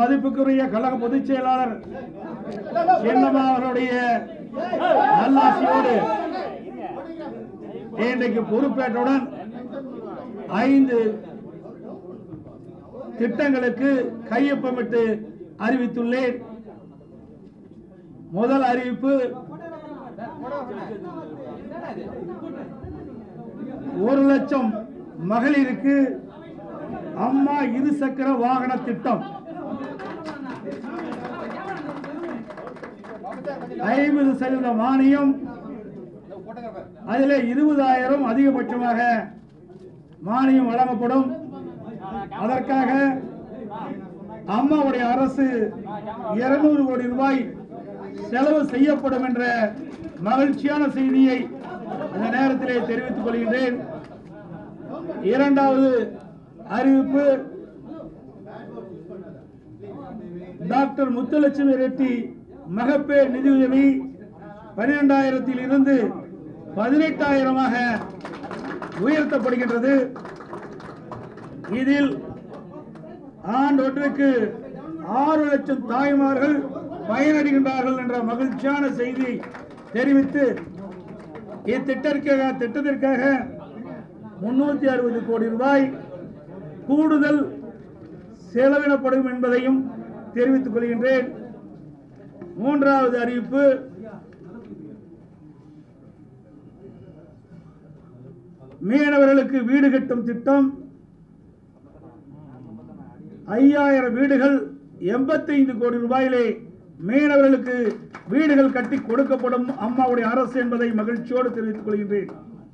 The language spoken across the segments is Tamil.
மதிப்புக்குரிய கழக பொதுச் செயலாளர் சின்னம்மா அவர்களுடைய நல்லாசியோடு இன்றைக்கு பொறுப்பேற்றவுடன் ஐந்து திட்டங்களுக்கு கையொப்பமிட்டு அறிவித்துள்ளேன் முதல் அறிவிப்பு ஒரு லட்சம் மகளிருக்கு அம்மா இருசக்கர வாகன திட்டம் ஐம்பது சதவீத மானியம் அதில் இருபதாயிரம் அதிகபட்சமாக மானியம் வழங்கப்படும் அதற்காக அம்மாவுடைய அரசு இருநூறு கோடி ரூபாய் செலவு செய்யப்படும் என்ற மகிழ்ச்சியான செய்தியை இந்த நேரத்திலே தெரிவித்துக் கொள்கின்றேன் இரண்டாவது அறிவிப்பு டாக்டர் முத்துலட்சுமி ரெட்டி மகப்பேர் நிதியுதவி பன்னிரெண்டாயிரத்தில் இருந்து பதினெட்டாயிரமாக உயர்த்தப்படுகின்றது இதில் ஆண்டொன்றுக்கு ஆறு லட்சம் தாய்மார்கள் பயனடைகின்றார்கள் என்ற மகிழ்ச்சியான செய்தி தெரிவித்து இத்திட்டத்திற்காக திட்டத்திற்காக முன்னூத்தி அறுபது கோடி ரூபாய் கூடுதல் செலவிடப்படும் என்பதையும் தெரிவித்துக் கொள்கின்றேன் மூன்றாவது அறிவிப்பு மீனவர்களுக்கு வீடு கட்டும் திட்டம் ஐயாயிரம் வீடுகள் எண்பத்தைந்து கோடி ரூபாயிலே மீனவர்களுக்கு வீடுகள் கட்டி கொடுக்கப்படும் அம்மாவுடைய அரசு என்பதை மகிழ்ச்சியோடு தெரிவித்துக் கொள்கின்றேன்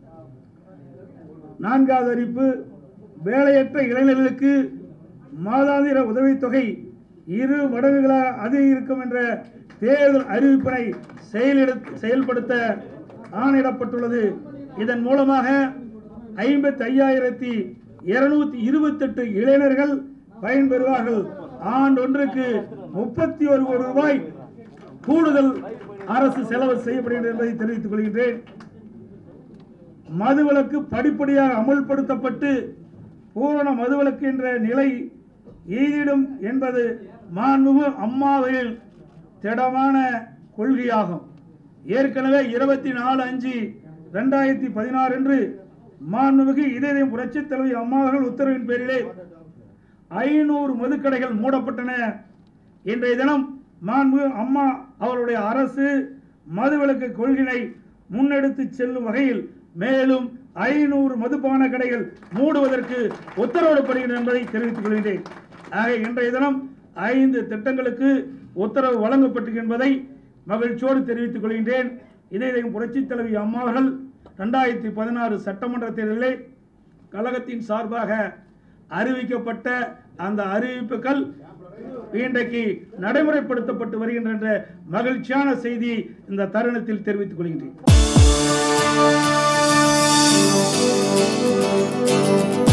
நான்காவது அறிவிப்பு வேலையற்ற இளைஞர்களுக்கு மாதாந்திர உதவித்தொகை இரு மடங்குகளாக அதிகரிக்கும் என்ற தேர்தல் அறிவிப்பினை செயலிட- செயல்படுத்த ஆணையிடப்பட்டுள்ளது இதன் மூலமாக ஐம்பத்தி ஐயாயிரத்தி இருநூத்தி இருபத்தெட்டு இளைஞர்கள் பயன்பெறுவார்கள் ஆண்டொன்றுக்கு முப்பத்தி ஒரு கோடி ரூபாய் கூடுதல் அரசு செலவு செய்யப்படுகிறது என்பதை தெரிவித்துக் கொள்கின்றேன் மதுவிலக்கு படிப்படியாக அமுல்படுத்தப்பட்டு பூரண மதுவிலக்கு என்ற நிலை எய்திடும் என்பது மாண்புமிகு அம்மாவின் திடமான கொள்கையாகும் ஏற்கனவே இருபத்தி நாலு அஞ்சு ரெண்டாயிரத்தி பதினாறு அன்று மாண்புமிகு இதயம் புரட்சித் தலைவி அம்மாவர்கள் உத்தரவின் பேரிலே ஐநூறு மதுக்கடைகள் மூடப்பட்டன இன்றைய தினம் மாண்பு அம்மா அவருடைய அரசு மதுவிலக்கு கொள்கையை முன்னெடுத்து செல்லும் வகையில் மேலும் ஐநூறு மதுபான கடைகள் மூடுவதற்கு உத்தரவிடப்படுகிறது என்பதை தெரிவித்துக் கொள்கிறேன் ஆக இன்றைய தினம் ஐந்து திட்டங்களுக்கு உத்தரவு வழங்கப்பட்டு என்பதை மகிழ்ச்சியோடு தெரிவித்துக் கொள்கின்றேன் இதயம் புரட்சித் தலைவி அம்மா அவர்கள் ரெண்டாயிரத்தி பதினாறு சட்டமன்ற தேர்தலிலே கழகத்தின் சார்பாக அறிவிக்கப்பட்ட அந்த அறிவிப்புகள் இன்றைக்கு நடைமுறைப்படுத்தப்பட்டு வருகின்ற என்ற மகிழ்ச்சியான செய்தி இந்த தருணத்தில் தெரிவித்துக் கொள்கின்றேன்